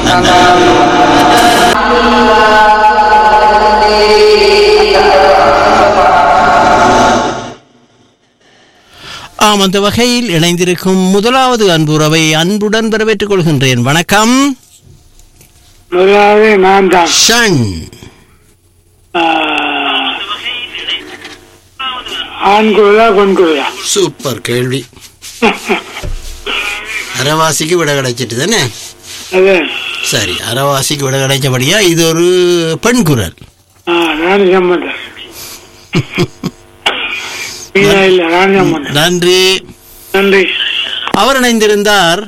ஆம் அந்த வகையில் இணைந்திருக்கும் முதலாவது அன்புறவை அன்புடன் வரவேற்றுக் கொள்கின்றேன் வணக்கம் முதலாவது நான் தான் ஷன் ஆண் குருதா பெண் குருதா சூப்பர் கேள்வி அரைவாசிக்கு விட கிடைச்சிட்டு தானே அது சரி அரைவாசிக்கு விட கிடைச்சபடியா இது ஒரு பெண் குரல் ஆ, ராணி சம்பந்தர் மீனா இல்ல ராணி சம்பந்தர் நன்றி நன்றி அவர் இணைந்திருந்தார்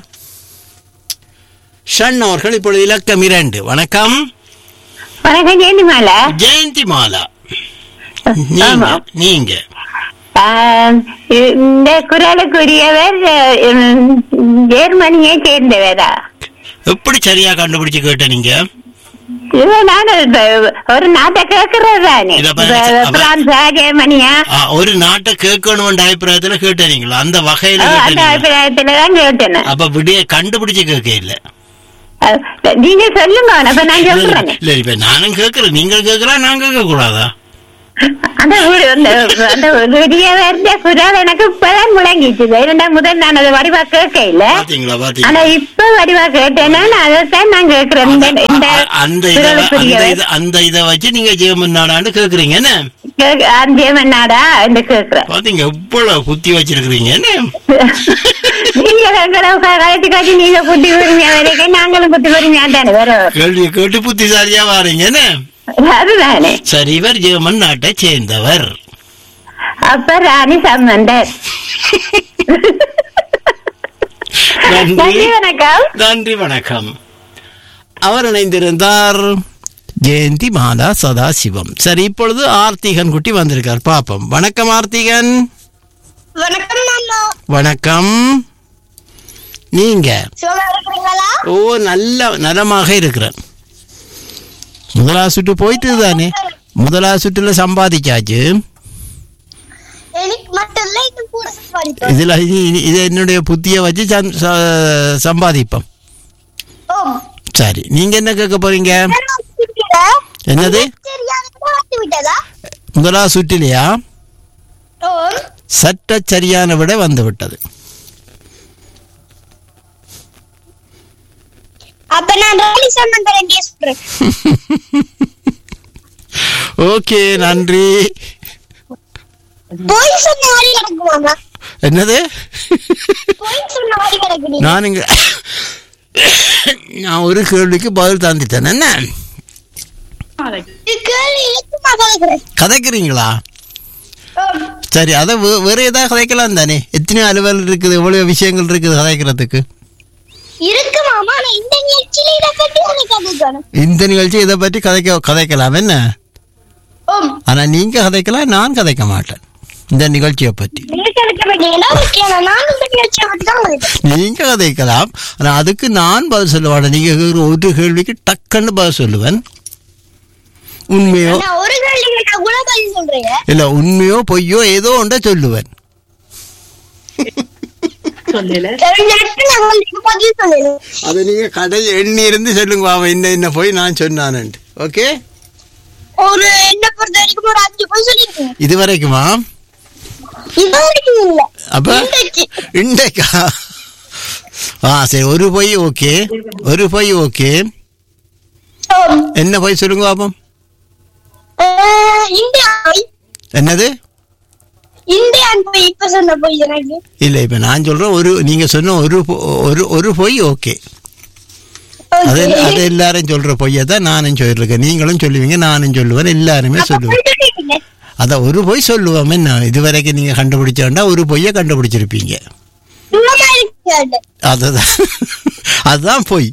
ஷன் அவர்கள் இப்பொழுது இலக்கம் இரண்டு வணக்கம் வணக்கம் ஜெயந்திமாலா ஜெயந்தி மாலா நீங்க ஆமா. நீங்க ஆம், இந்த குரலுக்குரியவர் உம், ஜெர்மனியை சேர்ந்தவரா எப்படி சரியா கண்டுபிடிச்சு கேட்ட நீங்க இது நான் ஒரு- ஒரு நாட்டை கேட்கறது தானே இத பாருங்க, அப்ப- பிரான்ஸா ஜெர்மனியா ஆ, ஒரு நாட்டை கேட்கணும்ன்ற அபிப்பிராயத்துல கேட்டீங்களா அந்த வகையில ஓ, அந்த கேட்டீங்களா அபிப்பிராயத்துல தான் கேட்டேன் அப்ப விடிய கண்டுபிடிச்சு கேட்க இல்ல அஹ், நீங்க சொல்லுங்க அப்ப நான் சொல்றேன் இல்ல இப்ப நானும் கேட்கறேன் நீங்க கேட்கலாம் நான் கேட்க கூடாதா அந்த ஒரு- அந்த அந்த பெரிய வேற குரல் எனக்கு இப்பதான் முழங்கிச்சு இரண்டாம் முதல் நான் அதை வடிவா கேட்க இல்ல பாத்தீங்களா ஆனா பாத்தீங்களா இப்ப வடிவா கேட்டேன்னா நான் அதைத்தான் நான் கேட்கிறேன் இந்த இந்த அ- அந்த இத அந்த குரலுக்குரியவர் இத அந்த இத வச்சு நீங்க ஜெயமன் நாடான்னு கேக்குறீங்க என்ன கேக்க- அஞ்சேமன் நாடா என்று கேட்கிறேன் பாத்தீங்க எவ்வளவு புத்தி வச்சிருக்கிறீங்க என்ன நீங்க எங்களை கழிச்சு கழிச்சு நீங்க புத்தி உரிமையா வரைக்கும் நாங்களும் புத்தி உரிமையா தானே வரோம் கேள்வியை கேட்டு புத்திசாலியா வாரீங்க என்ன அதுதானே சரி இவர் ஜெர்மன் நாட்டை சேர்ந்தவர் அப்ப ராணி சம்பந்தர் நன்றி நன்றி வணக்கம் நன்றி வணக்கம் அவர் இணைந்திருந்தார் ஜெயந்தி மாலா சதாசிவம் சரி இப்பொழுது ஆர்த்திகன் குட்டி வந்திருக்கார் பாப்போம் வணக்கம் ஆர்த்திகன் வணக்கம் மாமா வணக்கம் நீங்க சும்மா இருக்கிறீங்களா ஓ நல்ல நலமாக இருக்கிறேன் முதலாவது சுற்று போயிட்டு தானே முதலாவது சுற்றுல சம்பாதிச்சாச்சு எனக்கு மட்டும் இல்ல இது கூட படிப்போம் இதுல இது- இது என்னுடைய புத்திய வச்சு சம்- ச- சம்பாதிப்போம் ஓம் சரி நீங்க என்ன கேட்க போறீங்க நான் சுத்தில என்னது சரியான வந்து விட்டதா முதலாவது சுற்றிலையா ஓம் சட்ட சரியான விட வந்து விட்டது அப்ப நான் ராணி சம்பந்தரன் சொல்றேன் ஓகே நன்றி போய் சொன்ன மாதிரி கிடக்கு மாமா என்னது போய் சொன்ன மாதிரி கிடக்கு நீ நான் இங்க நான் ஒரு கேள்விக்கு பதில் தந்துட்டேன் என்ன இது கேள்வி இலக்குமா கலக்குறேன் கதைக்கிறீங்களா ஓம் சரி அதை வே- வேற ஏதாவது கதைக்கலாம் தானே எத்தனை அலுவல் இருக்குது எவ்வளவு விஷயங்கள் இருக்குது கதைக்கிறதுக்கு இருக்கு மாமா நான் இந்த நிகழ்ச்சியில இதை பற்றி உனக்கு கதைக்கணும் இந்த நிகழ்ச்சி இதை பற்றி கதைக்க கதைக்கலாம் என்ன ஓம் ஆனா நீங்க கதைக்கலாம் நான் கதைக்க மாட்டேன் இந்த நிகழ்ச்சியை பற்றி நீங்க கதைக்க மாட்டீங்கன்னா ஓகே நான் இந்த நிகழ்ச்சியை பற்றி தான் கதைப்பேன் நீங்க கதைக்கலாம் ஆனா அதுக்கு நான் பதில் சொல்லுவேன் நீங்க கேக்குற ஒரு கேள்விக்கு டக்குன்னு பதில் சொல்லுவேன் உண்மையோ நான் ஒரு கேள்வி நான் கூட பதில் சொல்றேன் இல்ல உண்மையோ பொய்யோ ஏதோ ஒன்றை சொல்லுவேன் தெரிஞ்சு நான் உங்களுக்கு பதில் சொல்லணும் அதை நீங்க கடை எண்ணி இருந்து சொல்லுங்க அவன் என்ன என்ன போய் நான் சொன்னானுண்டு ஓகே ஒரு என்ன பொறுத்த வரைக்கும் ஒரு அஞ்சு போய் சொல்லிருக்கேன் இது வரைக்குமா இது வரைக்கும் இல்ல அப்ப இன்றைக்கு. இன்றைக்கா ஆ சரி ஒரு பொய் ஓகே ஒரு பொய் ஓகே ஆம். என்ன பொய் சொல்லுங்க பாப்போம் அஹ், இந்தியா போய் என்னது இந்தியான் போய் இப்ப சொன்ன போய் எனக்கு இல்ல இப்ப நான் சொல்றேன் ஒரு நீங்க சொன்ன ஒரு பொ- ஒரு ஒரு பொய் ஓகே அது Okay. அது எல்லாரும் சொல்ற பொய்யை தான் நானும் சொல்லிருக்கேன் நீங்களும் சொல்லுவீங்க நானும் சொல்லுவேன் எல்லாருமே அப்ப சொல்லுவேன் போய் சொல்லிட்டீங்க. அதான் ஒரு பொய் சொல்லுவோம் என்ன இதுவரைக்கும் நீங்க கண்டுபிடிச்சோண்டா ஒரு பொய்யை கண்டுபிடிச்சிருப்பீங்க சும்மா இருக்காது. அதுதான் அதுதான் பொய்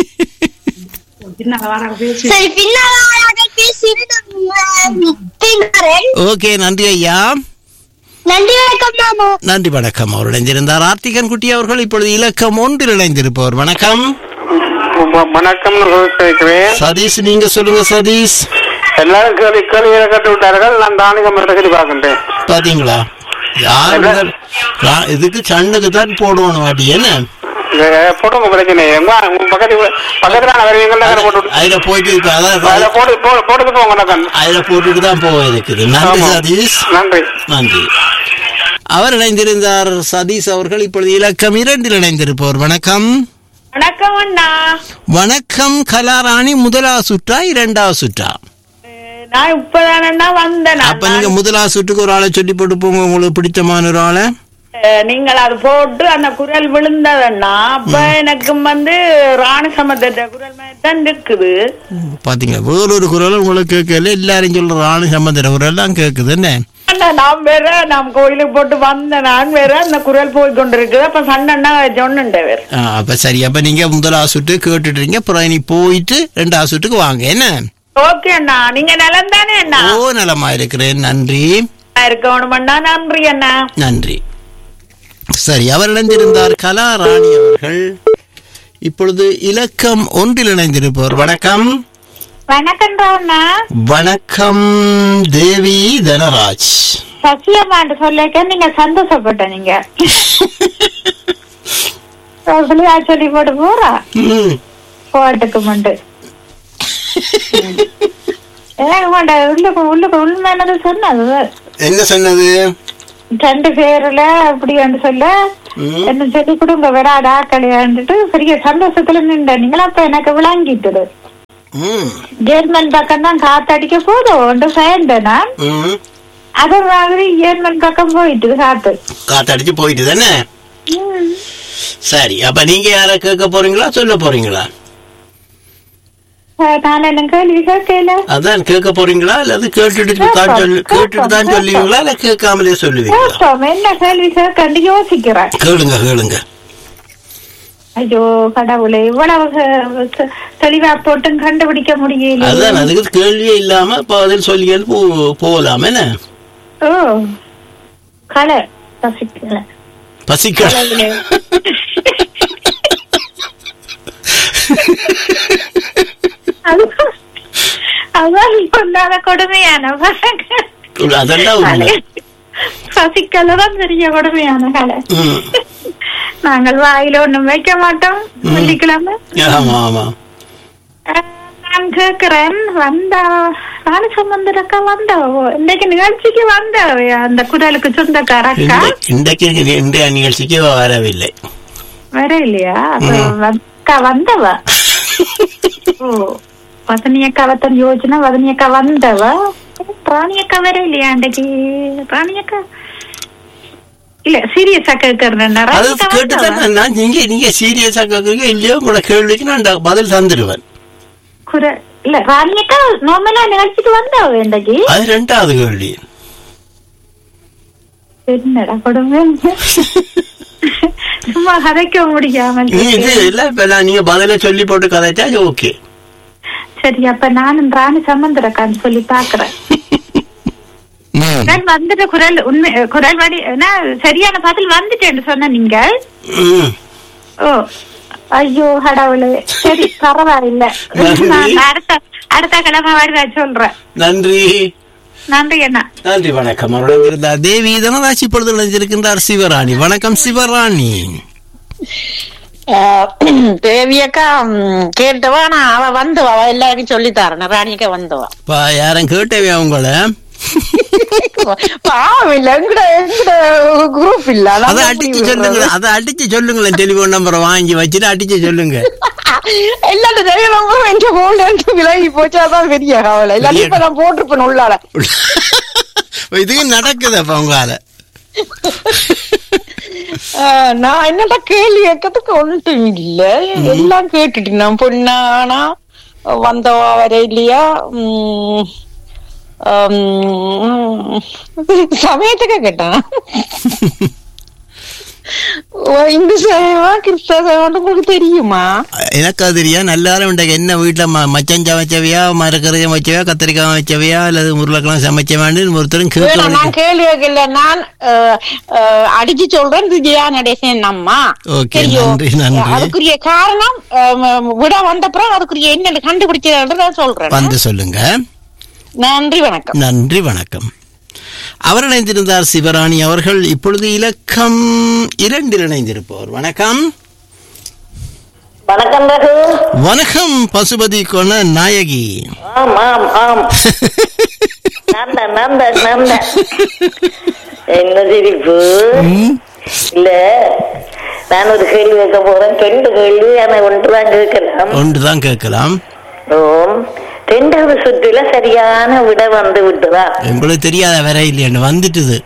சரி பின்னால ஆளாக பேசிட்டு பின்னாரன் ஓகே நன்றி ஐயா நன்றி வணக்கம் மாமா நன்றி வணக்கம் அவர் இணைந்திருந்தார் ஆர்த்திகன் குட்டி அவர்கள் இப்பொழுது இலக்கம் ஒன்றில் இணைந்திருப்பவர் வணக்கம் வணக்கம் கேட்கிறேன் சதீஷ் நீங்க சொல்லுங்க சதீஷ் எல்லாரும் கேள்வி கேள்வியை கட்டு விட்டார்கள் நான் தானிக மரத்தை பார்க்கின்றேன் பாத்தீங்களா யார் முதல்? ரா- இதுக்கு சண்ணுக்கு தான் போடுவோம் வாட்டி என்ன போட்டுங்க பிரச்சனை எங்க உங்க பக்கத்து பக்கத்துல வருவீங்களா போட்டு விட்டு- அதுல போயிட்டு இப்ப அதுல அதான் போட்டு போ- போட்டுட்டு போங்க நக்கன். அதுல போட்டுட்டு தான் போக இருக்குது நன்றி ஆமா. சதீஷ் நன்றி நன்றி அவர் இணைந்திருந்தார் சதீஷ் அவர்கள் இப்பொழுது இலக்கம் இரண்டில் இணைந்திருப்பவர் வணக்கம் வணக்கம் அண்ணா வணக்கம் கலாராணி முதலாவது சுற்றா இரண்டாவது சுற்றா நான் இப்பதானண்ணா வந்தேன் அப்ப நீங்க முதலாவது சுற்றுக்கு ஒரு ஆளை சொல்லி போட்டு போங்க உங்களுக்கு பிடிச்சமான ஒரு ஆளை அஹ், நீங்கள் அது போட்டு அந்த குரல் விழுந்ததண்ணா அப்ப எனக்கு வந்து ராணி சமத்த குரல் மாதிரி தான் இருக்குது பாத்தீங்க வேறொரு குரல் உங்களுக்கு கேட்கல எல்லாரும் சொல்ற ஆணு சம்பந்தர குரல் தான் கேக்குது என்ன அண்ணா, நான் வேற நான் கோயிலுக்கு போட்டு வந்தேன் நான் வேற அந்த குரல் போய் கொண்டிருக்குது அப்ப சண்டன்னா சொன்னுண்ட வேற ஆ, அப்ப சரி அப்ப நீங்க முதலாவது சுட்டு கேட்டுட்டீங்க அப்புறம் நீ போயிட்டு ரெண்டாவது சுட்டுக்கு வாங்க என்ன ஓகே அண்ணா நீங்க நலம் தானே அண்ணா ஓ நலமா இருக்கிறேன் நன்றி இருக்கணும் அண்ணா நன்றி அண்ணா நன்றி சரி அவர் இணைந்திருந்தார் கலா ராணி அவர்கள் இப்பொழுது இலக்கம் ஒன்றில் இணைந்திருப்பவர் வணக்கம் வணக்கம் அண்ணா வணக்கம் தேவி தனராஜ் சசியம்மான்னு சொல்லிக்க நீங்க சந்தோஷப்பட்ட நீங்க சொல்லி சொல்லி போட்டு போறா ம், போட்டுக்கு மண்டு எனக்கு மாட்டா உள்ளுக்கு உள்ளுக்கு உண்மையானது சொன்னது என்ன சொன்னது ரெண்டு பேர்ல அப்படி வந்து சொல்ல ம், என்ன சொல்லி கொடுங்க விடாடா கல்யாண்டுட்டு பெரிய சந்தோஷத்துல நின்ற நீங்களா அப்ப எனக்கு விளங்கிட்டுது ம், ஜெர்மன் பக்கம் தான் காத்தடிக்க போதும் ஒன்று சேர்ந்தேன் நான் ம். அது மாதிரி ஜெர்மன் பக்கம் போயிட்டு காத்து காத்தடிச்சு போயிட்டு தானே ம். சரி அப்ப நீங்க யார கேட்க போறீங்களா சொல்ல போறீங்களா அஹ் நான் என்ன கேள்வி கேட்கல அதான் கேட்க போறீங்களா அல்லது கேட்டுட்டு தான் சொல்லு கேட்டுட்டு தான் சொல்லுவீங்களா இல்ல கேட்காமலே சொல்லுவீங்களா கேட்டோம் என்ன கேள்வி கேட்கண்டு யோசிக்கிறேன் கேளுங்க கேளுங்க ஐயோ கடவுளே இவ்வளவு அஹ், தெ- தெளிவா போட்டும் கண்டுபிடிக்க முடியல அதான் அதுக்கு கேள்வியே இல்லாம பதில் சொல்லி போகலாம் என்ன ஓ கலை ரசிக்கல பசிக்க கடவுளே. அது- அதான் சொல்லாத கொடுமையான பசங்க. அதெல்லாம் உண்மை சசிக்கலை தான் பெரிய கொடுமையான கலை ம். நாங்கள் வாயில ஒண்ணும் வைக்க மாட்டோம் ம். வெள்ளிக்கிழமை ஆமா ஆமா அஹ், நான் கேக்குறேன் வந்தா ராணி சம்பந்தரக்கா வந்தவோ இன்னைக்கு நிகழ்ச்சிக்கு வந்தவ அந்த குரலுக்கு சொந்தக்கார அக்கா இந்த- இன்றைக்கு இன்றைய நிகழ்ச்சிக்கு வரவில்லை வர இல்லையா அப்ப ம். அக்கா வந்தவ ஓ வதனி அக்கா வத்தன் யோஜனா வதனி அக்கா வந்தவ ராணி அக்கா வர இல்லையா அன்றைக்கு ராணி அக்கா இல்ல சீரியஸா கேக்குறேன் அது கேட்டுதான் நான் நீங்க நீங்க சீரியஸா கேக்குறீங்க இல்லையோ உங்களோட கேள்விக்கு நான் ட- பதில் தந்துடுவேன் குர இல்ல ராணி அக்கா நார்மலா நிகழ்ச்சிக்கு வந்தவ இன்றைக்கு அது ரெண்டாவது கேள்வி என்னடா கொடுமை சும்மா கதைக்க முடியாமல் நீ இது இல்ல இப்ப நான் நீங்க பதில சொல்லி போட்டு கதைச்சா ஓகே சரி அப்ப நானும் ராணி சம்பந்தரக்கான்னு சொல்லி பாக்குறேன் குரல் வந்துட்டு குரல் உண்மை குரல் வடி என்ன சரியான பதில் வந்துட்டேன்னு சொன்ன நீங்க ம் ஓ ஐயோ கடவுளே சரி பரவாயில்ல நன்றி. நான் அடுத்த அடுத்த கிழமை வருவா சொல்றேன் நன்றி நன்றி அண்ணா நன்றி வணக்கம் அவருடன் இருந்தார் தேவி தனராஜ் இப்பொழுது இணைந்திருக்கின்றார் சிவராணி வணக்கம் சிவராணி தேவியக்கா ம், கேட்டவா நான் அவ வந்தவா அவ எல்லாருக்கும் சொல்லி தரேன் ராணியக்கா வந்தவா பா யாரும் கேட்டவே அவங்கள பாவம் இல்ல எங்கட எங்கட குரூப் இல்ல அதை அதான் அடிச்சு அப்படி சொல்லுங்க விடுறது. அதை அடிச்சு சொல்லுங்களேன் டெலிபோன் நம்பரை வாங்கி வச்சுட்டு அடிச்சு சொல்லுங்க எல்லாரும் தெரியணும் என்ற போன்ல இருந்து விலகி போச்சு அதான் பெரிய கவலை இல்லாட்டி இப்ப நான் போட்டிருப்பேன் உள்ளால இதுக்கு நடக்குது அப்ப உங்களால ஆஹ், நான் என்னடா கேள்வி கேட்கறதுக்கு ஒன்றும் இல்ல எல்லாம் கேட்டுட்டு நான் பொண்ணானா வந்தவா வர இல்லையா உம், உம், சமயத்துக்கு கேட்டான் ஓ, இந்து சேவா கிறிஸ்தவ சேவான்னு உங்களுக்கு தெரியுமா எனக்கு அது தெரியா நல்லாரும் இன்றைக்கு என்ன வீட்டுல ம- மச்சன் சமைச்சவையா மரக்கறியை வச்சவையா கத்திரிக்காய் வச்சவையா அல்லது உருளைக்கிழங்கு சமைச்சவான்னு ஒருத்தரும் வேணாம், கேட்க நான் கேள்வி கேட்கல நான் அஹ், அஹ், அடிச்சு சொல்றேன் விஜயா நடேசன் அம்மா Okay, தெரியும். நன்றி, நன்றி. அதுக்குரிய காரணம் அஹ், விட வந்தப்புறம் அதுக்குரிய என்ன கண்டுபிடிச்சது நான் சொல்றேன் வந்து சொல்லுங்க நன்றி வணக்கம் நன்றி வணக்கம் அவர் இணைந்திருந்தார் சிவராணி அவர்கள் இப்பொழுது இலக்கம் இரண்டில் இணைந்திருப்பவர் வணக்கம் வணக்கம் ரகு வணக்கம் பசுபதி கொண நாயகி ஆம் ஆம் ஆம் நான் தான் நான் தான் நான் தான் என்ன சிரிப்பு ம், இல்ல நான் ஒரு கேள்வி கேட்க போறேன் ரெண்டு கேள்வி ஆனா ஒன்றுதான் கேட்கலாம் ஒன்றுதான் கேட்கலாம் ஓம் ரெண்டாவது சுற்றுல சரியான விட வந்து விட்டுதா உங்களுக்கு தெரியாத வேற இல்லையாண்டு வந்துட்டுது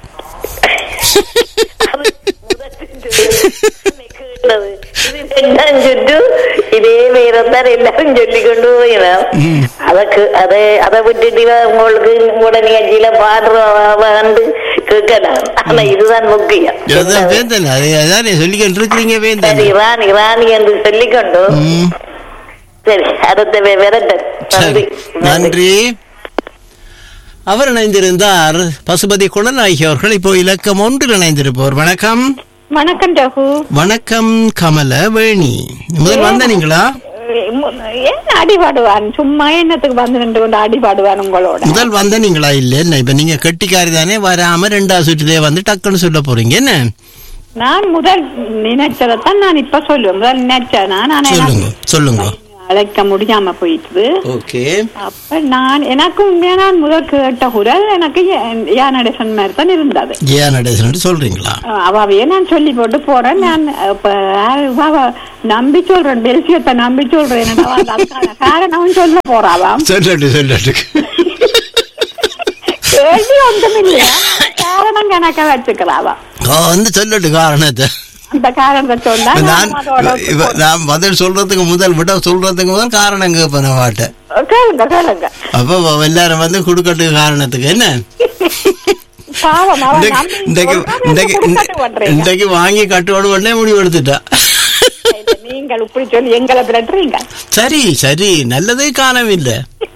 கேட்டது. இது ரெண்டாம் சுற்று இதே வேறத்தான் எல்லாரும் சொல்லி கொண்டு போயிடும் ம். அதற்கு அதை அதை விட்டுட்டு இவ உங்களுக்கு உங்களோட நிகழ்ச்சியில பாடுறவாண்டு கேட்கலாம் ஆனா இதுதான் முக்கியம் அதுதான் வேந்தன் அது அதான் சொல்லிக்கிட்டு இருக்கிறீங்க வேந்தன் சரி ராணி ராணி என்று சொல்லிக்கொண்டு ம், சரி அடுத்த வே- விரட்டு சரி நன்றி நன்றி அவர் இணைந்திருந்தார் பசுபதி குணநாயகி அவர்கள் இப்போ இலக்கம் ஒன்றில் இணைந்திருப்பவர் வணக்கம் வணக்கம் ரகு வணக்கம் கமல வேணி முதல் வந்த நீங்களா ஏன் அடிபாடுவான் சும்மா என்னத்துக்கு வந்து நின்று கொண்டு அடிபாடுவான் உங்களோட முதல் வந்த நீங்களா இல்ல என்ன இப்ப நீங்க கெட்டிக்காரி தானே வராம ரெண்டாவது சுற்றிலே வந்து டக்குன்னு சொல்ல போறீங்க என்ன நான் முதல் நினைச்சதைத்தான் நான் இப்ப சொல்லுவேன் முதல் நினைச்சேன் நான் சொல்லுங்க சொல்லுங்க அழைக்க முடியாம போயிட்டுது ஓகே அப்ப நான் எனக்கு உண்மையா நான் முதல் கேட்ட குரல் எனக்கு யானடேசன் மாதிரி தான் இருந்தது ஜெயா நடேசன் சொல்றீங்களா அவாவையே நான் சொல்லி போட்டு போறேன் நான் இப்ப அவ நம்பி சொல்றேன் பெல்சியத்தை நம்பி சொல்றேன் என்னடா, அதுக்கான காரணம் சொல்ல போறாவாம் சொல்லட்டு சொல்லட்டு கேள்வி ஒன்றும் இல்லையா காரணம் கணக்க வச்சுக்கிறாவா ஓ, வந்து சொல்லட்டு காரணத்தை அந்த காரணத்தை சொன்னா நான் நான் அதோட இவ- நான் பதில் சொல்றதுக்கு முதல் விட சொல்றதுக்கு முதல் காரணம் கேட்பேன் வாட்ட கேளுங்க கேளுங்க அப்ப அவ எல்லாரும் வந்து குடுக்கட்டு காரணத்துக்கு என்ன பாவம் அவன் இன்றைக்கு- நம்பி இன்றைக்கு சொல்றான், இன்றைக்கு எனக்கு கொடுக்காட்டு பண்றீங்க. இன்றைக்கு வாங்கி கட்டுவோடு உடனே முடிவு எடுத்துட்டா இல்ல, நீங்கள் இப்படி சொல்லி எங்களை திரட்டுறீங்க சரி சரி நல்லதே காணவில்லை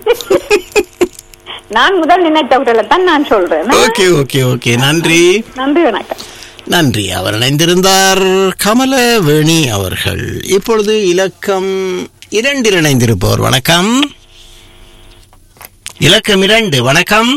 நான் முதல் நினைத்த குரலை தான் நான் சொல்றேன் ஓகே ஓகே ஓகே நன்றி நன்றி வணக்கம் நன்றி அவர் இணைந்திருந்தார் கமலவேணி அவர்கள் இப்பொழுது இலக்கம் இரண்டில் இணைந்திருப்பவர் வணக்கம் இலக்கம் இரண்டு வணக்கம்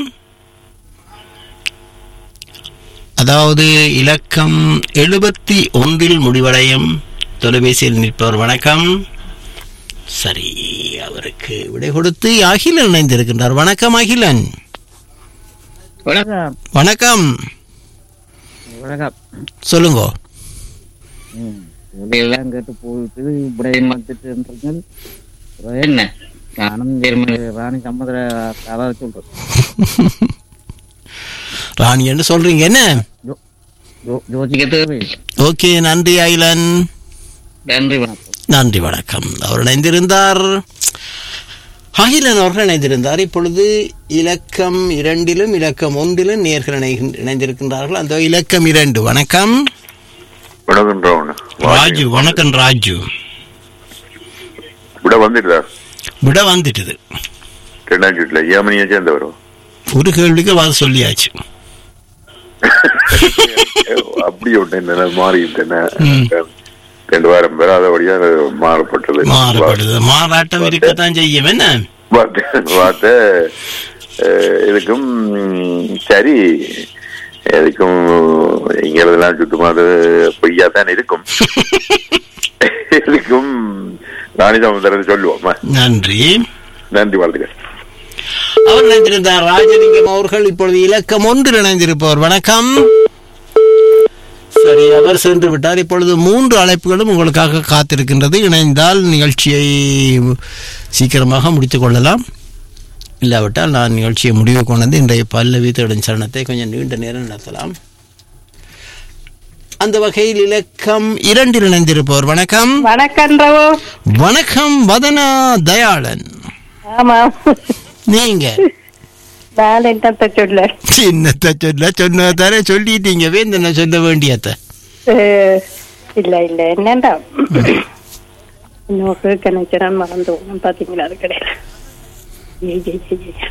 அதாவது இலக்கம் எழுபத்தி ஒன்றில் முடிவடையும் தொலைபேசியில் நிற்பவர் வணக்கம் சரி அவருக்கு விடை கொடுத்து அகிலன் இணைந்திருக்கின்றார் வணக்கம் அகிலன் வணக்கம் வணக்கம் வணக்கம் சொல்லுங்க ம், இப்படியெல்லாம் கேட்டு போயிட்டு இப்படி மாத்திட்டு என்ன நானும் ஜெர்மனி ராணி சமுதிர கதை சொல்றேன் ராணி என்று சொல்றீங்க என்ன ஜோ- ஜோ- ஜோசிக்க தேவை ஓகே நன்றி ஐலன் நன்றி வணக்கம் நன்றி வணக்கம் அவர் இணைந்திருந்தார் அகிலன் அவர்கள் இணைந்திருந்தார் இப்பொழுது இலக்கம் இரண்டிலும் இலக்கம் ஒன்றிலும் நேர்கள் இணை- இணைந்திருக்கின்றார்கள் அந்த இலக்கம் இரண்டு வணக்கம் வணக்கம் ராவண ராஜு வணக்கம் ராஜு விட வந்துடுதா விட வந்துட்டுது ரெண்டாம் வீட்டுல ஏமனியா சேர்ந்தவரும் ஒரு கேள்விக்கு வாத சொல்லியாச்சு அப்படி ஒண்ணு என்ன மாறிட்டேன் ம். ரெண்டு வாரம் பேர் அதோடய மாறப்பட்டது மாறுபடுது மாறாட்டம் இருக்கத்தான் செய்யும் என்ன பார்த்து பார்த்து அஹ், இதுக்கும் ம், சரி இதுக்கும் இங்கெல்லாம் சுத்தமா அது பொய்யா தான் இருக்கும் இதுக்கும் ராணி சமுத்திரம் சொல்லுவோம் நன்றி நன்றி வாழ்த்துக்கள் அவர் இணைந்திருந்தார் ராஜலிங்கம் அவர்கள் இப்பொழுது இலக்கம் ஒன்றில் இணைந்திருப்பவர் வணக்கம் சரி அவர் சென்று விட்டார் இப்பொழுது மூன்று அழைப்புகளும் உங்களுக்காக காத்திருக்கின்றது இணைந்தால் நிகழ்ச்சியை சீக்கிரமாக முடித்துக் கொள்ளலாம் இல்லாவிட்டால் நான் நிகழ்ச்சியை முடிவு கொண்டு வந்து இன்றைய பல்லவி தேடும் சரணத்தை கொஞ்சம் நீண்ட நேரம் நடத்தலாம் அந்த வகையில் இலக்கம் இரண்டில் இணைந்திருப்பவர் வணக்கம் வணக்கம் ரவு வணக்கம் வதனா தயாளன் ஆமா நீங்க நான் என்னத்த சொல்ல சின்னத்தை சொல்ல சொன்னதானே சொல்லிட்டீங்க வேந்தன சொல்ல வேண்டியத அஹ், இல்ல இல்ல என்னண்டா இன்னொரு கணக்கிடம் மறந்து போனோம் பாத்தீங்களா அது கிடையாது ஏய், ஏய், ஏய், ஏய்.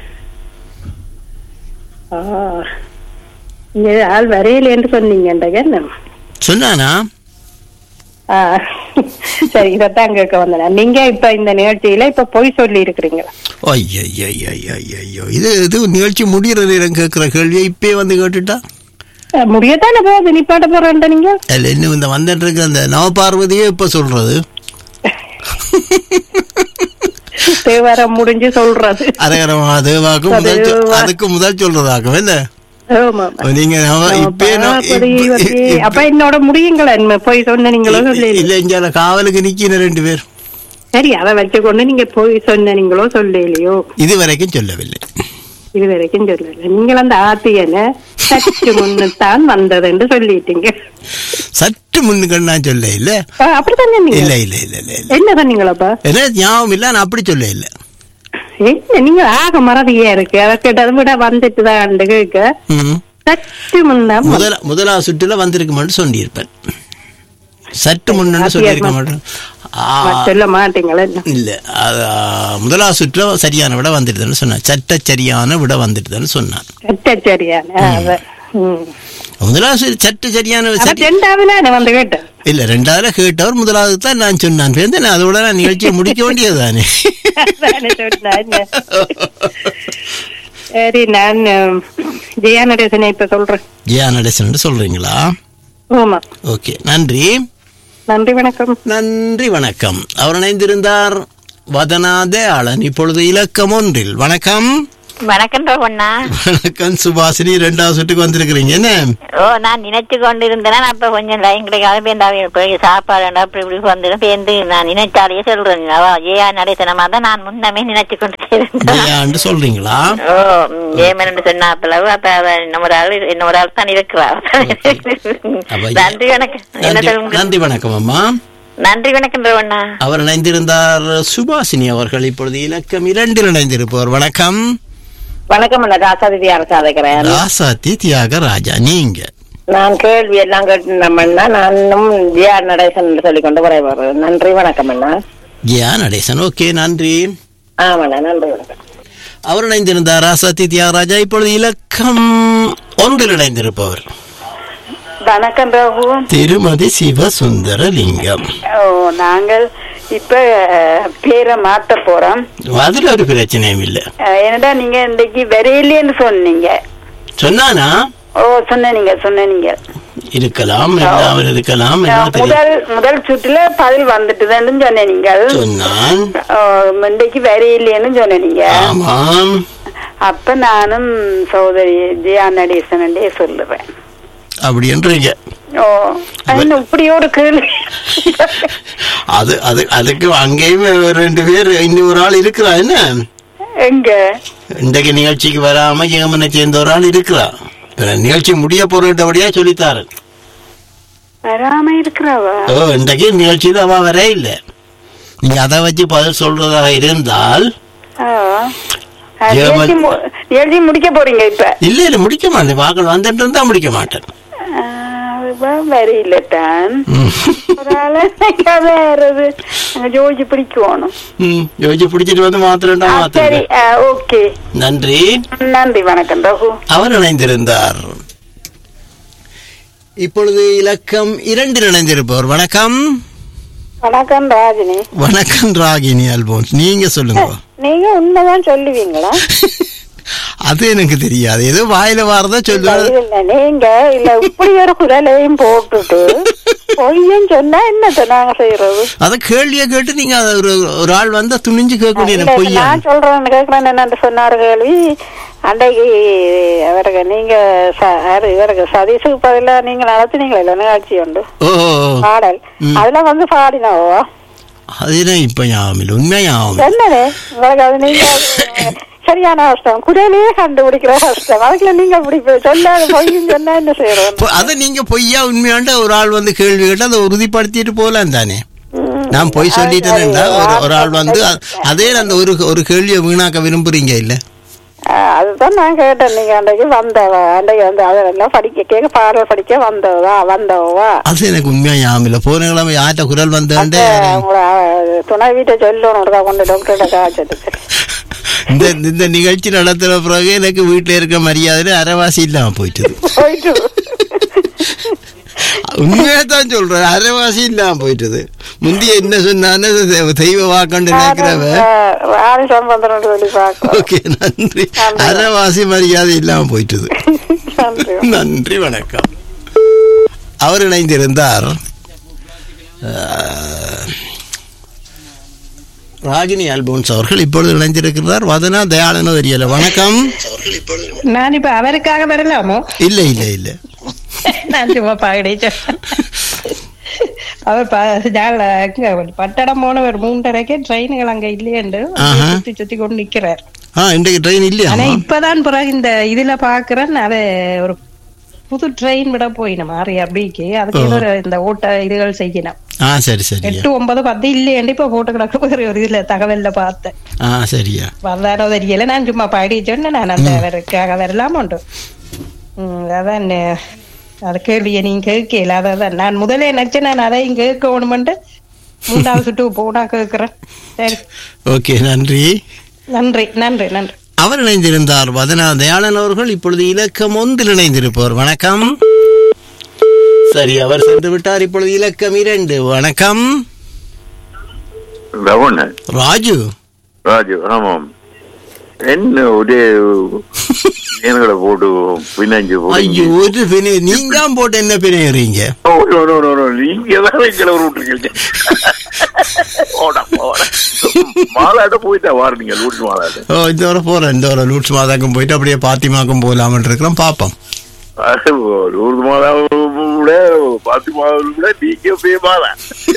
ஆ இங்க ஆள் வரையிலேன்னு சொன்னீங்கன்றக என்ன சொன்னானா ஆ, சரி இதைத்தான் கேட்க வந்தேன் நீங்க இப்ப இந்த நிகழ்ச்சியில இப்ப பொய் சொல்லி இருக்கிறீங்களா ஐயோ இது இது நிகழ்ச்சி முடிகிற நேரம் கேட்கிற கேள்வியை இப்பே வந்து கேட்டுட்டா அஹ், முடியத்தானே போகுது நிப்பாட்ட போறேன்ட்ட நீங்க அதில் இன்னும் இந்த வந்துட்டு இருக்க அந்த நவபார்வதியே இப்ப சொல்றது தேவாரம் முடிஞ்சு சொல்றது அரகரமா தேவாக்கும் முதல் சொ- தேவா. அதுக்கு முதல் சொல்றதாக்கும் என்ன ஆமா நீங்க அவ- இப்பே நான் இப்ப- இப்ப- அப்ப என்னோட முடியுங்களா என்ன போய் சொன்ன நீங்களோ சொல்லி இல்ல இங்க காவலுக்கு நிக்கின ரெண்டு பேர் சரி அதை வச்சு கொண்டு நீங்க போய் சொன்ன நீங்களோ சொல்லலையோ இது வரைக்கும் சொல்லவில்லை இது வரைக்கும் சொல்லல நீங்கள் அந்த ஆத்தியனை சற்று முன்னுத்தான் வந்ததுன்னு சொல்லிட்டீங்க சற்று முன்னுக்கு நான் சொல்ல இல்ல ஆ, அப்படித்தான் இல்ல சொன்னீங்க இல்ல இல்ல இல்ல இல்ல என்ன சொன்னீங்களாப்பா என்ன ஞாபகம் இல்ல நான் அப்படி சொல்ல இல்ல என்ன நீங்க ஆக மறதியா இருக்கு அதை கேட்டதை விட வந்துட்டு தான் கேட்க ம். சற்று முன்தான் முதல முதலாவது சுற்றுல வந்திருக்க மாட்டேன் சொல்லியிருப்பேன் சற்று முன்னு சொல்லியிருக்க மாட்டேன் ஆ, சொல்ல மாட்டீங்களா என்ன? இல்ல அது, ஆ, முதலாவது சுற்றுல சரியான விட வந்துடுதுன்னு சொன்னான் சட்ட சரியான விட வந்துடுதுன்னு சொன்னான் சட்ட சரியான அவ. ம். முதலாவது சு- சட்ட சரியான அப்ப சரி ரெண்டாவது நான் வந்து கேட்டேன் இல்ல ரெண்டாவது கேட்டவர் முதலாவது தான் நான் சொன்னான் பேருந்து நான் அதோட நான் நிகழ்ச்சியை முடிக்க வேண்டியது தானே அதானே சொன்னேன், என்ன? சரி நான் உம், ஜெயா நடேசனை இப்ப சொல்றேன் ஜெயா நடேசன் சொல்றீங்களா ஆமா ஓகே நன்றி நன்றி வணக்கம் நன்றி வணக்கம் அவர் இணைந்திருந்தார் வதனாதே ஆளன் இப்பொழுது இலக்கம் ஒன்றில் வணக்கம் வணக்கம் ரோகண்ணா வணக்கம் சுபாஷினி ரெண்டாவது சுட்டுக்கு வந்திருக்கிறீங்க என்ன ஓ நான் நினைச்சு கொண்டு இருந்தேன் அப்ப கொஞ்சம் லைன் கிடைக்காத பேருந்து போய் சாப்பாடு அப்படி இப்படி வந்துடும் பேருந்து நான் நினைச்சாலேயே சொல்றேன் அவ ஏயா நடேசனமா தான் நான் முன்னமே நினைச்சு கொண்டு இருந்தேன் ஜெயான்னு சொல்றீங்களா ஓ ஏமன் சொன்ன பிளவு அப்ப அவ இன்னொரு ஆள் இன்னொரு ஆள் தான் இருக்கிறா அப்ப நன்றி வணக்கம் என்ன நன்றி சொல்லுங்க நன்றி வணக்கம் அம்மா நன்றி வணக்கம் ரோகண்ணா அவர் இணைந்திருந்தார் சுபாஷினி அவர்கள் இப்பொழுது இலக்கம் இரண்டில் இணைந்திருப்பவர் வணக்கம் வணக்கம் அண்ணா ராசாதிதி அரசாதைக்கிறேன் ராசாத்தி தியாக ராஜா நீங்க நான் கேள்வி எல்லாம் கேட்டுனோம்னா நானும் ஜியா நடேசன் சொல்லி கொண்டு வர வர்றேன் நன்றி வணக்கம் அண்ணா ஜியா நடேசன் ஓகே நன்றி ஆமாண்ணா நன்றி வணக்கம் அவர் இணைந்திருந்தார் ராசாத்தி தியாகராஜா இப்பொழுது இலக்கம் ஒன்றில் இணைந்திருப்பவர் வணக்கம் ரகு திருமதி சிவசுந்தரலிங்கம் ஓ நாங்கள் இப்ப அஹ், பேரை மாத்த போறோம் அதுல ஒரு பிரச்சனையும் இல்ல அஹ், என்னடா நீங்க இன்னைக்கு வரையிலேன்னு சொன்னீங்க சொன்னானா ஓ சொன்னீங்க சொன்னீங்க இருக்கலாம் இல்லாமல் இருக்கலாம் என்ன அஹ், தெரியும் முதல் முதல் சுற்றுல பதில் வந்துட்டுதுன்னு சொன்னீங்க சொன்னான் அஹ், இன்னைக்கு வரையிலேன்னு சொன்னீங்க ஆமாம் அப்ப நானும் சகோதரி ஜியா நடேசனே சொல்லுவேன் அப்படி என்றீங்க ஓ என்ன இப்படி ஒரு கேள்வி அது அது அதுக்கு அங்கேயும் ரெண்டு பேர் இன்னொரு ஆள் இருக்கிறா என்ன எங்க இன்றைக்கு நிகழ்ச்சிக்கு வராம ஏமனை சேர்ந்த ஒரு ஆள் இருக்கிறா இப்ப நிகழ்ச்சி முடிய போறபடியா சொல்லித்தாரு வராம இருக்கிறவா ஓ இன்றைக்கு நிகழ்ச்சியில அவ வரே இல்ல நீங்க அதை வச்சு பதில் சொல்றதாக இருந்தால் ஆ. அஹ், ஜெயமன். நிகழ்ச்சி மு- நிகழ்ச்சி முடிக்க போறீங்க இப்ப இல்ல இல்ல முடிக்க மாட்டேன் வாக்கள் வந்துட்டு இருந்தா முடிக்க மாட்டேன் வரையில்தான் ம். ஒரு ஆளு வேறது அங்க ஜோதிச்சு பிடிக்கணும் ம், யோசிச்சு பிடிச்சிட்டு வந்து மாத்திரண்டா ஆ, சரி மாத்திரம் ஓகே நன்றி நன்றி வணக்கம் ரகு அவர் இணைந்திருந்தார் இப்பொழுது இலக்கம் இரண்டில் இணைந்திருப்பவர் வணக்கம் வணக்கம் ராஜினி வணக்கம் ராகினி அல்போன்ஸ் நீங்க சொல்லுங்க நீங்க உண்மைதான் சொல்லுவீங்களா அது எனக்கு தெரியாது ஏதோ வாயில வாரதா சொல்லுவாரு இல்ல நீங்க இல்ல இப்படி ஒரு குரலையும் போட்டுட்டு பொய்யும் சொன்னா என்னத்த நாங்க செய்யறது அத கேள்விய கேட்டு நீங்க அத ஒரு ஒரு ஆள் வந்தா துணிஞ்சு கேட்க இல்ல, முடியும் பொய்யா நான் சொல்றேன் கேட்கிறேன் என்னன்னு சொன்னாரு கேள்வி அன்றைக்கு அவருக்கு நீங்க ச- யாரு இவருக்கு சதீஷுக்கு பதிலா நீங்க நடத்தினீங்களா இல்ல நிகழ்ச்சி உண்டு ஓ ஓ, ஓ. பாடல் ம். அதுல வந்து பாடினவோ அது என்ன இப்ப ஞாபகம் இல்லை உண்மையா ஞாபகம் இல்லை. என்னது உங்களுக்கு அது நீங்க அது சரியான கஷ்டம் குரலே கண்டுபிடிக்கிற கஷ்டம் அதுக்குள்ள நீங்க அப்படி போய் சொல்லாத பொய்யும் சொன்னா என்ன செய்யறோம் இப்போ அதை நீங்க பொய்யா உண்மையாண்ட ஒரு ஆள் வந்து கேள்வி கேட்டு அதை உறுதிப்படுத்திட்டு போலாம் தானே நான் பொய் சொல்லிட்டேன்டா ஒரு ஒரு ஆள் வந்து அ- அதே அந்த ஒரு ஒரு கேள்வியை வீணாக்க விரும்புறீங்க இல்ல ஆஹ் அதுதான் நான் கேட்டேன் நீங்க அன்றைக்கு வந்தவ அன்றைக்கு வந்து அதெல்லாம் படிக்க கேட்க பாடல் படிக்க வந்தவா வந்தவா அது எனக்கு உண்மையா ஞாபகம் இல்லை போன கிழமை யார்கிட்ட குரல் வந்தாண்டே உங்களை ஆஹ், துணை வீட்டை சொல்லணும் ஒருக்கா கொண்டு டாக்டர்கிட்ட காய்ச்சதுக்கு இந்த இந்த நிகழ்ச்சி நடத்துற பிறகு எனக்கு வீட்டுல இருக்க மரியாதையில அரைவாசி இல்லாம போயிட்டுது போயிட்டு உண்மையா தான் சொல்றேன் அரைவாசி இல்லாம போயிட்டுது முந்தைய என்ன சொன்னான்னு தெ- தெய்வ வாக்கண்டு நினைக்கிறவ ஆறு சம்பந்தம் சொல்லி பார்க்கலாம் ஓகே நன்றி அரைவாசி மரியாதை இல்லாம போயிட்டுது நன்றி வணக்கம் அவர் இணைந்திருந்தார் அஹ், ராகினி ஆல்போன்ஸ் அவர்கள் இப்பொழுது இணைந்திருக்கிறார் வதனா தயாளனோ தெரியல வணக்கம் நான் இப்ப அவருக்காக வரலாமோ இல்ல இல்ல இல்ல நான் சும்மா பாடிச்சேன் அவர் ப- ஜால- இங்க பட்டடம் போனவர் மூன்றரைக்கு ட்ரெயினுகள் அங்க இல்லையண்டு ஆஹா. சுத்தி சுத்தி கொண்டு நிக்கிறார் ஆ இன்றைக்கு ட்ரெயின் இல்லையா ஆனா இப்பதான் பிறகு இந்த இதுல பாக்குறேன் அது ஒரு புது ட்ரெயின் விட போயிடும் மாறி அப்படிக்கு அதுக்கு ஏதோ ஒரு இந்த ஓட்ட இதுகள் செய்யணும் ஆ சரி சரியா எட்டு ஒன்பது பத்து இல்லையண்டு இப்ப போட்டு கிடக்கு வேற ஒரு இதுல தகவல்ல பார்த்தேன் ஆ சரியா வந்தாரோ தெரியல நான் சும்மா பாடி சொன்னேன் நான் அந்த அவருக்காக வரலாமோண்டு ம், அதான் நே- அது கேள்வியை நீங்க கேட்கல அதான் நான் முதல்ல நினைச்சேன் நான் அதையும் கேட்கணுமெண்டு மூன்றாவது சுட்டு போனா கேட்கிறேன் சரி ஓகே நன்றி நன்றி நன்றி நன்றி அவர் இணைந்திருந்தார் வதனா தயாளன் அவர்கள் இப்பொழுது இலக்கம் ஒன்றில் இணைந்திருப்பவர் வணக்கம் சரி அவர் சென்று விட்டார் இப்பொழுது இலக்கம் இரண்டு வணக்கம் ரவண ராஜு ராஜு ஆமாம் என்ன ஒரே எங்களை போட்டு பின்னாஞ்சு ஐயோ ஒரு பிணை நீங்க தான் போட்டு என்ன பிணையறீங்க நீங்க தான் எங்களை விட்டுருக்கீங்க போடா போடா மாலாட்ட போயிட்டா வாரு நீங்க லூட்டு மாலாட்ட ஓ இந்த வரை போறேன் இந்த வரை லூட்ஸ் மாதாக்கும் போயிட்டு அப்படியே பாத்திமாக்கும் போகலாமன் இருக்கிறோம் பாப்போம் லூர்து மாதா விட பாத்தி மாதா விட நீங்க போய் மாதா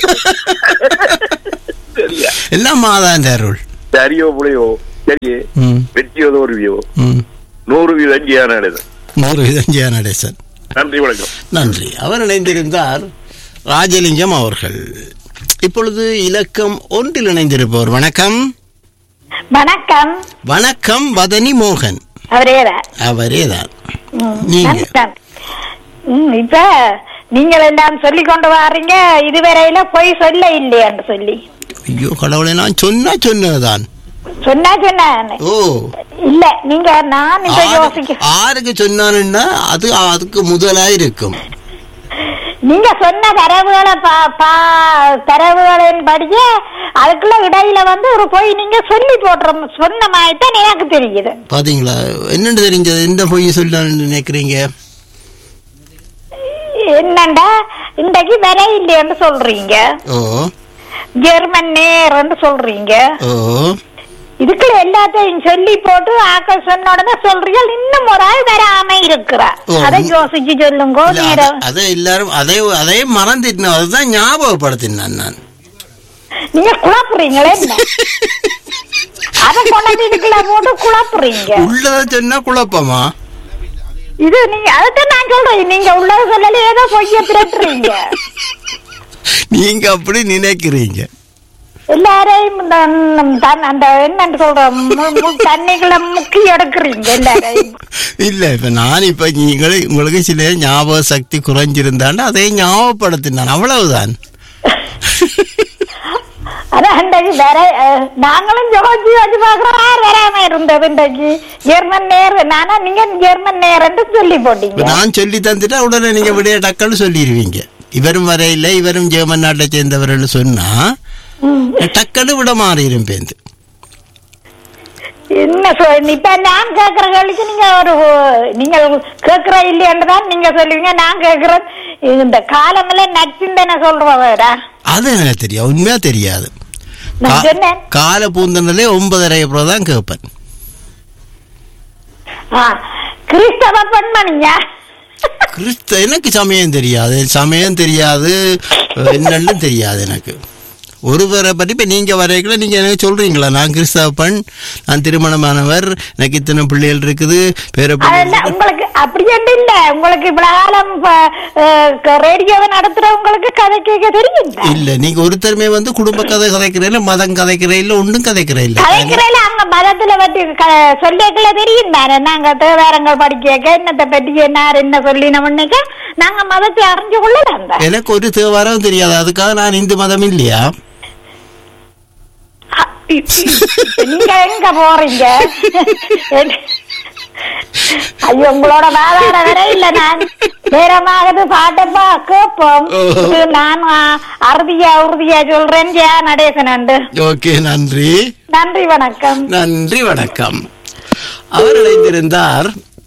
சரியா எல்லாம் மாதான் அருள் சரியோ புள்ளையோ சரி ம் வெற்றியோ தோல்வியோ ம் நூறு வீதம் ஜியான நடக்குது நூறு விதம் ஜெய நடேசன் நன்றி வணக்கம் நன்றி அவர் இணைந்திருந்தார் ராஜலிங்கம் அவர்கள் இப்பொழுது இலக்கம் ஒன்றில் இணைந்திருப்பவர் வணக்கம் வணக்கம் வணக்கம் வதனி மோகன் அவரேதான் அவரேதான் நீங்க வணக்கம். ம், இப்ப நீங்கள் எல்லாம் சொல்லி கொண்டு வாரீங்க இதுவரையில போய் சொல்ல இல்லையான்னு சொல்லி ஐயோ கடவுளை நான் சொன்னா சொன்னதுதான் சொன்னா சொன்ன ஓ இல்ல நீங்க நான் இப்ப ஆறு- யோசிக்க ஆருக்கு சொன்னாருன்னா அது அதுக்கு முதலா இருக்கும் நீங்க சொன்ன தரவுகளை பா- பா- தரவுகளின் படியே அதுக்குள்ள இடையில வந்து ஒரு போய் நீங்க சொல்லி போடுற சொன்ன மாதிரி தான் எனக்கு தெரியுது பாத்தீங்களா என்னன்னு தெரிஞ்சது என்ன பொய் சொல்லலாம்னு நினைக்கிறீங்க என்னண்டா இன்றைக்கு வர இல்லைன்னு சொல்றீங்க ஓ ஜெர்மன் நேரன்னு சொல்றீங்க ஓ இதுக்குள்ள எல்லாத்தையும் சொல்லி போட்டு ஆக்கள் சொன்ன உடனே சொல்றீங்க இன்னும் ஒரு ஆள் வராம இருக்கிறா ஓ. அதை யோசிச்சு சொல்லுங்க இல்ல, நேரம் அத- அதை எல்லாரும் அதை அதே மறந்துட்டேன் அதுதான் ஞாபகப்படுத்தினான் நான் நீங்க குழப்புறீங்களே என்ன அதை கொண்டாந்து இதுக்குள்ள போட்டு குழப்புறீங்க உள்ளத சொன்னா குழப்பமா இது நீங்க அதைத்தான் நான் சொல்றேன் நீங்க உள்ளத சொல்லல ஏதோ பொய்ய திரட்டுறீங்க நீங்க அப்படி நினைக்கிறீங்க எல்லாரையும் இந்த ம், தன்- அந்த என்னன்னு சொல்ற மு- மு- தண்ணிக்குள்ள முக்கி எடுக்கிறீங்க எல்லாரையும் இல்ல இப்ப நான் இப்ப நீங்களே உங்களுக்கு சில ஞாபக சக்தி குறைஞ்சிருந்தாண்டு அதை ஞாபகப்படுத்தினான் அவ்வளவுதான் அதான் இன்றைக்கு வேற அஹ், நாங்களும் யோசிச்சு யோசிச்சு பாக்குறோம் யார் வராம இருந்தது இன்றைக்கு ஜெர்மன் நேர் நானா நீங்க ஜெர்மன் நேரன்னு சொல்லி இப்ப போட்டீங்க நான் சொல்லி தந்துட்டா உடனே நீங்க விடைய டக்குன்னு சொல்லிடுவீங்க இவரும் வரையில இவரும் ஜெர்மன் நாட்டை சேர்ந்தவர்கள் சொன்னா டக்குன்னு விட மாறிடும் பேந்து என்ன சொல் இப்ப நான் கேக்குற கேள்விக்கு நீங்க ஒரு நீங்க கேக்குற இல்லையன்றதான் நீங்க சொல்லுவீங்க நான் கேக்குறேன் இந்த காலமெல்லாம் நச்சுந்தன சொல்றவரா அது எனக்கு தெரியும் உண்மையா தெரியாது நான் கா- சொன்னேன் கால பூந்தனலே ஒன்பதரை அப்புறம் தான் கேட்பேன் ஆ, கிறிஸ்தவ பெண்மணியா கிறிஸ்த எனக்கு சமயம் தெரியாது சமயம் தெரியாது என்னன்னு தெரியாது எனக்கு ஒருவரை பற்றி இப்போ நீங்கள் வரைக்குள்ள நீங்கள் எனக்கு சொல்கிறீங்களா நான் கிறிஸ்தவ பெண் நான் திருமணமானவர் எனக்கு இத்தனை பிள்ளைகள் இருக்குது பேர அதெல்லாம் உங்களுக்கு அப்படி ஒண்ணும் இல்ல உங்களுக்கு இவ்வளவு காலம் ரேடியோவை நடத்துறவங்களுக்கு கதை கேட்க தெரியும் இல்லை நீங்கள் ஒருத்தருமே வந்து குடும்ப கதை கதைக்கிறேன் மதம் கதைக்கிறேன் இல்லை ஒன்றும் கதைக்கிறேன் இல்லை கதைக்கிறேன் அவங்க மதத்துல பத்தி க- சொல்லிக்கல தெரியும் தானே நாங்க தேவாரங்கள் படிக்க என்னத்தை பற்றி என்ன என்ன சொல்லி நம்ம நாங்க மதத்தை அறிஞ்சு கொள்ளலாம் தான். எனக்கு ஒரு தேவாரம் தெரியாது அதுக்காக நான் இந்து மதம் இல்லையா இப்ப நீங்க எங்க போறீங்க ஐயோ உங்களோட வாதாட வர இல்ல நான் நேரமாகுது பாட்டப்பா கேட்போம் இது நான் ஆ, அறுதியா உறுதியா சொல்றேன் ஜெயா நடேசன் ஓகே நன்றி நன்றி வணக்கம் நன்றி வணக்கம் அவர் இணைந்திருந்தார்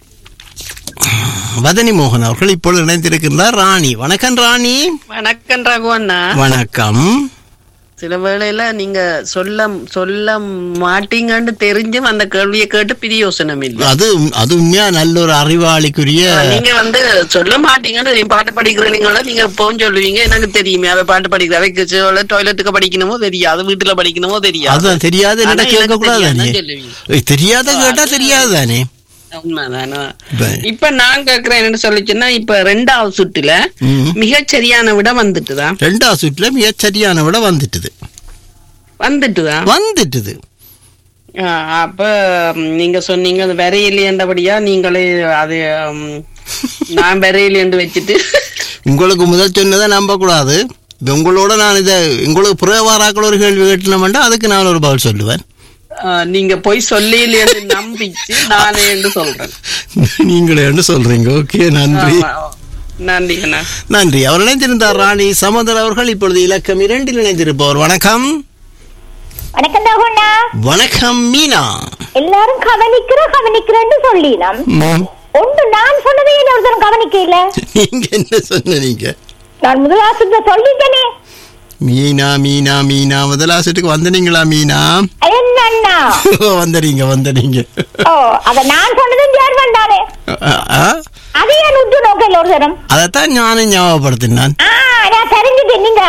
வதனி மோகன் அவர்கள் இப்பொழுது இணைந்திருக்கின்றார் ராணி வணக்கம் ராணி வணக்கம் ரகு அண்ணா வணக்கம் சில வேளையில நீங்க சொல்ல சொல்ல மாட்டீங்கன்னு தெரிஞ்சும் அந்த கேள்வியை கேட்டு பிரியோசனம் இல்லை அது அது உண்மையா நல்ல ஒரு அறிவாளிக்குரிய நீங்க வந்து சொல்ல மாட்டீங்கன்னு நீங்க பாட்டு படிக்கிறீங்களா நீங்க எப்பவும் சொல்லுவீங்க எனக்கு தெரியுமே அவ பாட்டு படிக்கிற அவைக்கு டாய்லெட்டுக்கு படிக்கணுமோ தெரியாது வீட்டுல படிக்கணுமோ தெரியாது அதான் தெரியாத ஆனா என்னடா எனக்கு கேட்க கூடாது தெரியாதுன்னு சொல்லுவீங்க. ஏய், தெரியாத கேட்டா தெரியாது தானே உண்மைதானா இப்ப- இப்ப நான் கேக்குறேன் என்ன சொல்லிச்சுன்னா இப்ப ரெண்டாவது சுட்டுல ம். மிகச் சரியான விட வந்துட்டுதான் ரெண்டாவது சுற்றுல மிகச் சரியான விட வந்துட்டுது வந்துட்டுதா வந்துட்டுது ஆ, அப்ப ம், நீங்க சொன்னீங்க அது விரையிலேண்டபடியா நீங்களே அது ம், நான் விரையிலேண்டு வச்சுட்டு உங்களுக்கு முதல் சொன்னதை நம்ப கூடாது இப்ப உங்களோட நான் இதை உங்களுக்கு புறவாராக்கள் ஒரு கேள்வி கேட்டோம்னா அதுக்கு நான் ஒரு பதில் சொல்லுவேன் ஆ, நீங்க போய் சொல்லிலேன்னு நம்பிச்சு நானே என்று சொல்றேன் நீங்களே என்று சொல்றீங்க ஓகே நன்றி ஆமா. நன்றி அண்ணா நன்றி அவர் இணைந்திருந்தார் ராணி சமதர் அவர்கள் இப்பொழுது இலக்கம் இரண்டில் இணைந்திருப்பவர் வணக்கம் வணக்கம் தாகுண்ணா வணக்கம் மீனா எல்லாரும் கவனிக்கிற கவனிக்கிறேன்னு சொல்லினோம் ம். ஒன்று நான் சொன்னதே ஒருத்தரும் கவனிக்கல நீங்க என்ன சொன்னீங்க நான் முதலாசத்தை சொல்லிட்டேனே மீனா மீனா மீனா முதலாசத்துக்கு வந்தனீங்களா மீனா என்னண்ணா வந்தனீங்க வந்தனீங்க ஓ அத நான் சொன்னதும் சேர் வந்தானே அது ஏன் உத்து நோக்கல ஒரு தரம் அதைத்தான் நானும் ஞாபகப்படுத்தினான் ஆ நான் தெரிஞ்சுட்டேன் நீங்க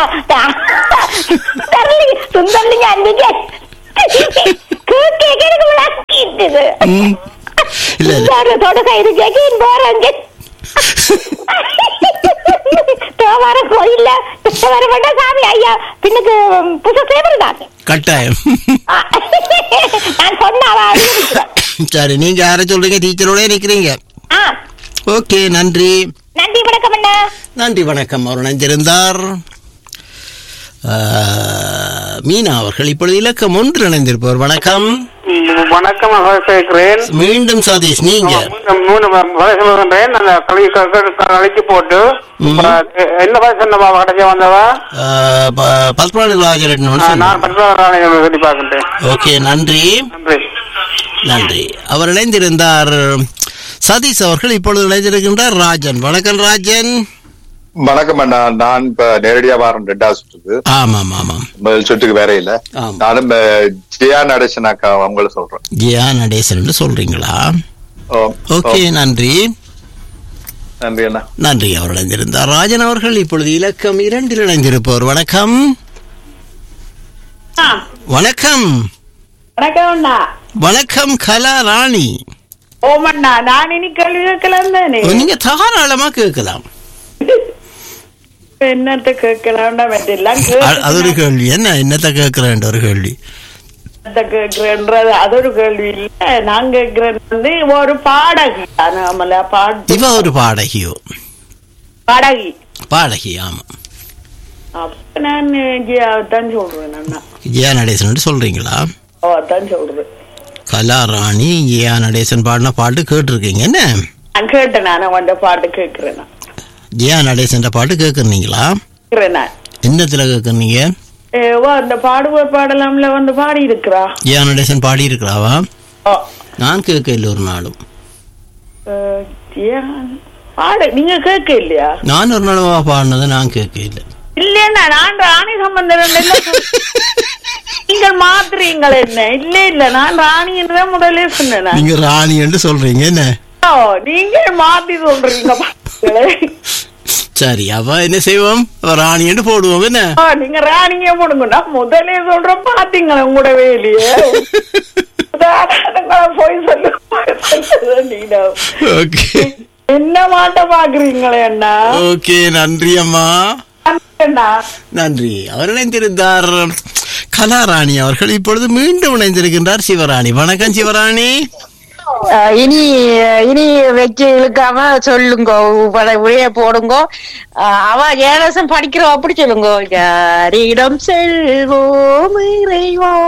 தரலி சுந்தரலிங்க அன்னைக்கு கேட்க எனக்கு விளக்கிட்டது ம். இல்ல இல்ல தொடுக இது கேட்க போறாங்க தேவார கோயில்ல வர வேண்டாம் சாமி ஐயா பின்னுக்கு புதுசு சேவருதாங்க கட்டாயம் நான் சொன்னாவா சரி நீங்க யார சொல்றீங்க டீச்சரோட நிக்கிறீங்க ஆ ஓகே நன்றி நன்றி வணக்கம் அண்ணா நன்றி வணக்கம் அவர் இணைந்திருந்தார் ஆ, மீனா அவர்கள் இப்பொழுது இலக்கம் ஒன்று இணைந்திருப்பவர் வணக்கம் வணக்கம் கேட்கிறேன் மீண்டும் சதீஷ் நீங்க மூணு வயசு சொல்கின்றேன் அந்த கலை கழிச்சு போட்டு என்ன வயசு என்னவா கடைசியா வந்தவா ஆ, ப- பத்மநாத ராஜரட்னம் ஆ, சொன்னார். நான் பத்மநாபராணி சொல்லி பார்க்கின்றேன் ஓகே நன்றி நன்றி நன்றி அவர் இணைந்திருந்தார் சதீஷ் அவர்கள் இப்பொழுது இணைந்திருக்கின்றார் ராஜன் வணக்கம் ராஜன் வணக்கம் அண்ணா நான் இப்ப நேரடியா வரேன் ரெண்டாவது சுற்றுக்கு ஆமாம் ஆமாம் முதல் சுற்றுக்கு வேற இல்ல ஆம். நானும் அஹ், ஜெயா நடேசன் அக்கா அவங்கள சொல்றேன் ஜியா நடேசன் சொல்றீங்களா ஓ, ஓகே ஓ, நன்றி நன்றி அண்ணா நன்றி அவர் இணைந்திருந்தார் ராஜன் அவர்கள் இப்பொழுது இலக்கம் இரண்டில் இணைந்திருப்பவர் வணக்கம் வணக்கம் வணக்கம் அண்ணா வணக்கம் கலா ராணி ஓமண்ணா நான் இனி கேள்வி கேட்கலாம் தானே ஓ, நீங்க தாராளமா கேட்கலாம் என்னத்த கேட்கலாம்டா மற்றெல்லாம் அ- அது ஒரு கேள்வி என்ன என்னத்த கேட்கிறேன் ஒரு கேள்வி கேட்கறத கேட்கிறேன்றது அது ஒரு கேள்வி இல்ல நான் கேட்கிறேன் வந்து ஒரு பாடகி நாமல பாட்டு இவ ஒரு பாடகியோ பாடகி பாடகி ஆமா அப்ப நான் தான் சொல்றேன் அண்ணா ஜியா நடேசன் சொல்றீங்களா ஓ அதான் சொல்றேன் கலா ராணி ஜியா நடேசன் பாடின பாட்டு கேட்டிருக்கீங்க என்ன நான் கேட்டேன் நான் அந்த பாட்டு கேட்கிறேன் நான். ஜியா நடேசன் பாட்டு கேட்குறீங்களா கேட்கிறேன் நான் என்னத்துல கேட்குறீங்க ஏ, ஓ அந்த பாடுவோர் பாடலாம்ல வந்து பாடி இருக்கிறா ஜியா நடேசன் பாடி இருக்கிறாவா ஓ நான் கேட்கல ஒரு நாளும் அஹ், ஏன்? பாடு நீங்க கேட்க இல்லையா நான் ஒரு நாளும் பாடினதை நான் கேட்கல இல்லையா நான் ராணி சம்பந்தம் என்ன சொல்- நீங்கள் மாத்துறீங்கள் என்ன இல்ல இல்ல நான் ராணி என்று முதலே சொன்னேன் நான். நீங்க ராணி என்று சொல்றீங்க என்ன ஓ, நீங்க மாத்தி சொல்றீங்க பாருங்களே. சரி அப்ப என்ன செய்வோம் அவ ராணி என்று போடுவோம் என்ன ஓ, நீங்க ராணியே போடுங்க நான் முதலே சொல்றேன் பாத்தீங்களா உங்களோட வேலையே உதாரணங்களை போய் சொல்லுங்க ஓகே என்ன மாட்ட பாக்குறீங்களே அண்ணா ஓகே நன்றி அம்மா அண்ணா நன்றி அவர் இணைந்திருந்தார் கலாராணி அவர்கள் இப்பொழுது மீண்டும் இணைந்திருக்கின்றார் சிவராணி வணக்கம் சிவராணி அஹ் இனி இனி வச்சு இழுக்காம சொல்லுங்க உடைய உடைய போடுங்க அஹ் அவ ஏழசம் படிக்கிறோம் அப்படி சொல்லுங்க யாரிடம் செல்வோம் இறைவா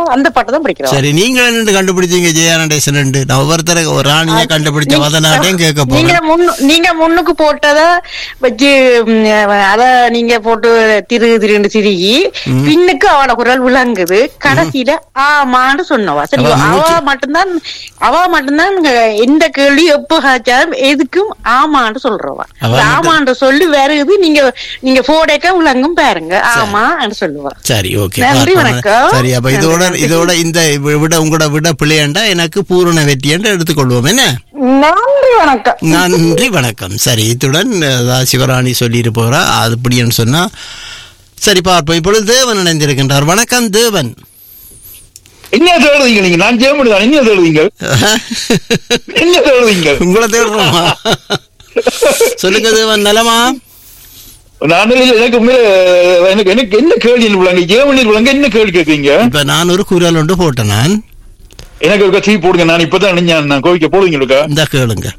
அந்த பாட்டு தான் படிக்கிறோம் சரி நீங்கள் என்ன கண்டுபிடிச்சீங்க ஜெயா நடேசன் ரெண்டு நான் ஒவ்வொருத்தர ஒரு ராணியை கண்டுபிடிச்ச வதனாட்டையும் கேட்க நீங்க போறேன் முன்னு நீங்க முன்னுக்கு போட்டத வச்சு ம், அத நீங்க போட்டு திரு திருன்னு சிரிகி ம். பின்னுக்கு அவன குரல் விளங்குது கடைசியில ஆமான்னு சொன்னவா சரி அவ அவ மூச்சு- மட்டும்தான் அவ மட்டும்தான் இங்க எந்த கேள்வி எப்ப காய்ச்சாலும் எதுக்கும் ஆமான்னு சொல்றவா அவ இந்த மட்டும்- ஆமான்னு சொல்லி வேற இது நீங்க நீங்க போடக்க விளங்கும் பாருங்க ஆமான்னு சொல்லுவா சரி ஓகே நன்றி, பார்ப்போம். வணக்கம். சரி அப்ப இதோட நன்றி. இதோட இந்த விட உங்களோட விட பிள்ளையண்டா எனக்கு பூரண வெற்றி என்று எடுத்துக்கொள்வோம் என்ன நன்றி வணக்கம் நன்றி வணக்கம் சரி இத்துடன் அஹ், சிவராணி சொல்லிட்டு போறா அது இப்படின்னு சொன்னா சரி பார்ப்போம் இப்பொழுது தேவன் இணைந்திருக்கின்றார் வணக்கம் தேவன் என்ன தேடுவீங்க நீங்க நான் ஜெயமணி தான் என்ன தேடுவீங்க என்ன தேடுவீங்க உங்களை தேடுறோமா சொல்லுங்க தேவன் நலமா நான் இல்ல, எனக்கு உண்மையில எனக்கு எனக்கு என்ன கேள்வி விளங்க ஜெயமணி விளங்க என்ன கேள்வி கேட்குறீங்க இப்ப நான் ஒரு குரல் ஒன்று போட்டேன் நான் எனக்கு ஒரு டீ போடுங்க நான் இப்பதான் நினைஞ்சேன் நான் கோவிக்க போடுவீங்க இந்த கேளுங்க